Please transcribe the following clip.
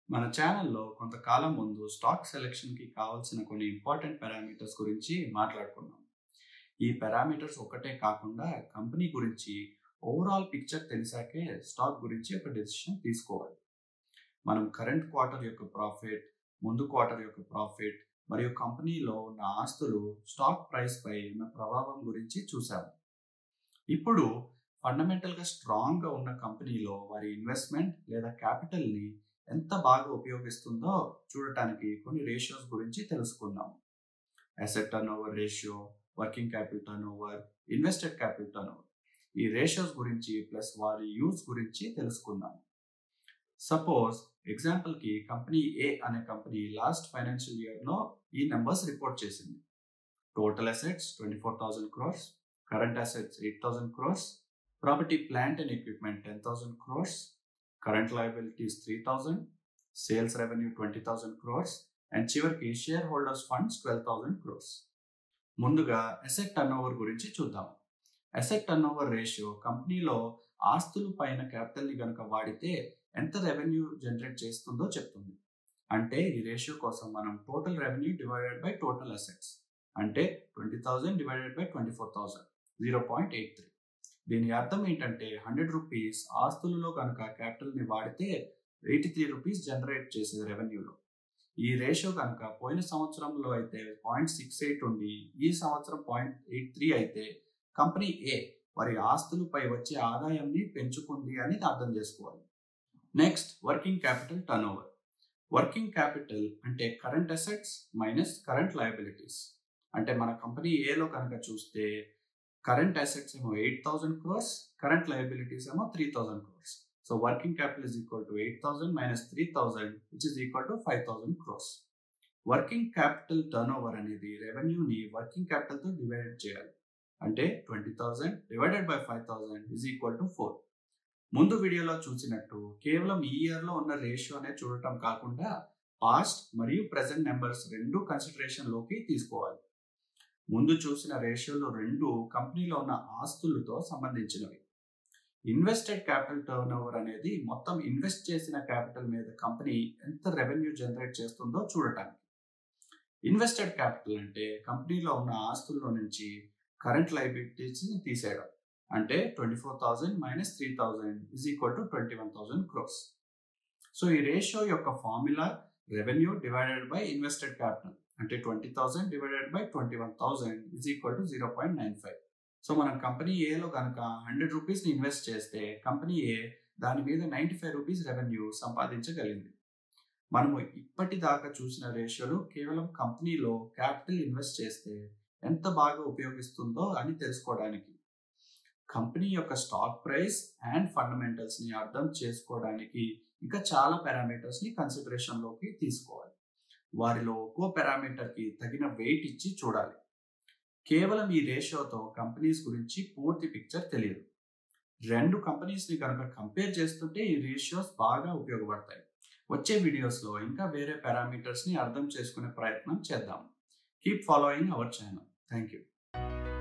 మన ఛానల్లో కొంతకాలం ముందు స్టాక్ సెలెక్షన్కి కావాల్సిన కొన్ని ఇంపార్టెంట్ పారామీటర్స్ గురించి మాట్లాడుకున్నాం ఈ పారామీటర్స్ ఒకటే కాకుండా కంపెనీ గురించి ఓవరాల్ పిక్చర్ తెలిసాకే స్టాక్ గురించి ఒక డెసిషన్ తీసుకోవాలి మనం కరెంట్ క్వార్టర్ యొక్క ప్రాఫిట్ ముందు క్వార్టర్ యొక్క ప్రాఫిట్ మరియు కంపెనీలో ఉన్న ఆస్తులు స్టాక్ ప్రైస్ పై ఉన్న ప్రభావం గురించి చూసాము ఇప్పుడు ఫండమెంటల్గా స్ట్రాంగ్గా ఉన్న కంపెనీలో వారి ఇన్వెస్ట్మెంట్ లేదా క్యాపిటల్ని ఎంత బాగా ఉపయోగిస్తుందో చూడటానికి కొన్ని రేషియోస్ గురించి తెలుసుకుందాం asset turnover ratio working capital turnover invested capital turnover ఈ రేషియోస్ గురించి ప్లస్ వారి యూజ్ గురించి తెలుసుకుందాం సపోజ్ ఎగ్జాంపుల్కి కంపెనీ ఏ అనే కంపెనీ లాస్ట్ ఫైనాన్షియల్ ఇయర్లో ఈ నెంబర్స్ రిపోర్ట్ చేసింది total assets twenty four thousand crores current assets eight thousand crores property plant and equipment ten thousand crores current liabilities three thousand sales revenue twenty thousand crores and చివరికి shareholders funds twelve thousand crores ముందుగా asset turn over గురించి చూద్దాం asset turnover ratio కంపెనీలో ఆస్తుల పైన క్యాపిటల్ని కనుక వాడితే ఎంత రెవెన్యూ జనరేట్ చేస్తుందో చెప్తుంది అంటే ఈ రేషియో కోసం మనం total revenue divided by total assets అంటే twenty thousand divided by twenty four thousand zero point eight three దీని అర్థం ఏంటంటే హండ్రెడ్ రూపీస్ ఆస్తులలో కనుక క్యాపిటల్ని వాడితే ఎయిటీ త్రీ రూపీస్ జనరేట్ చేసేది రెవెన్యూలో ఈ రేషియో కనుక పోయిన సంవత్సరంలో అయితే పాయింట్ సిక్స్ ఎయిట్ ఉండి ఈ సంవత్సరం పాయింట్ ఎయిట్ త్రీ అయితే కంపెనీ ఏ వారి ఆస్తులపై వచ్చే ఆదాయాన్ని పెంచుకుంది అని అర్థం చేసుకోవాలి next working capital turnover working capital అంటే current assets minus current liabilities అంటే మన కంపెనీ ఏలో కనుక చూస్తే కరెంట్ అసెట్స్ ఏమో eight thousand crores current liabilities ఏమో three thousand crores so working capital is equal to eight thousand minus three thousand which is equal to five thousand crores working capital turn over అనేది రెవెన్యూని working క్యాపిటల్తో divide చేయాలి అంటే twenty thousand divided by five thousand is equal to four ముందు వీడియోలో చూసినట్టు కేవలం ఈ ఇయర్లో ఉన్న రేషియో అనే చూడటం కాకుండా పాస్ట్ మరియు ప్రెసెంట్ నెంబర్స్ రెండు కన్సిడరేషన్లోకి తీసుకోవాలి ముందు చూసిన రేషియోలు రెండు కంపెనీలో ఉన్న ఆస్తులతో సంబంధించినవి ఇన్వెస్టెడ్ క్యాపిటల్ టర్న్ ఓవర్ అనేది మొత్తం ఇన్వెస్ట్ చేసిన క్యాపిటల్ మీద కంపెనీ ఎంత రెవెన్యూ జనరేట్ చేస్తుందో చూడటానికి ఇన్వెస్టెడ్ క్యాపిటల్ అంటే కంపెనీలో ఉన్న ఆస్తుల్లో నుంచి కరెంట్ లైబిలిటీస్ని తీసేయడం అంటే twenty four thousand minus three thousand is equal to twenty one thousand crores so ఈ రేషియో యొక్క formula revenue divided by invested capital అంటే twenty thousand divided by twenty one thousand is equal to zero point nine five so మనం company ఏలో కనుక hundred రూపీస్ని invest చేస్తే company A దాని మీద నైంటీ ఫైవ్ రూపీస్ రెవెన్యూ సంపాదించగలిగింది మనము ఇప్పటిదాకా చూసిన రేషియోలు కేవలం కంపెనీలో క్యాపిటల్ ఇన్వెస్ట్ చేస్తే ఎంత బాగా ఉపయోగిస్తుందో అని తెలుసుకోవడానికి కంపెనీ యొక్క స్టాక్ ప్రైస్ అండ్ ఫండమెంటల్స్ని అర్థం చేసుకోవడానికి ఇంకా చాలా పారామీటర్స్ని కన్సిడరేషన్లోకి తీసుకోవాలి వారిలో ఒక్కో పారామీటర్కి తగిన వెయిట్ ఇచ్చి చూడాలి కేవలం ఈ రేషియోతో కంపెనీస్ గురించి పూర్తి పిక్చర్ తెలియదు రెండు కంపెనీస్ని కనుక కంపేర్ చేస్తుంటే ఈ రేషియోస్ బాగా ఉపయోగపడతాయి వచ్చే వీడియోస్లో ఇంకా వేరే పారామీటర్స్ని అర్థం చేసుకునే ప్రయత్నం చేద్దాం keep following our channel thank you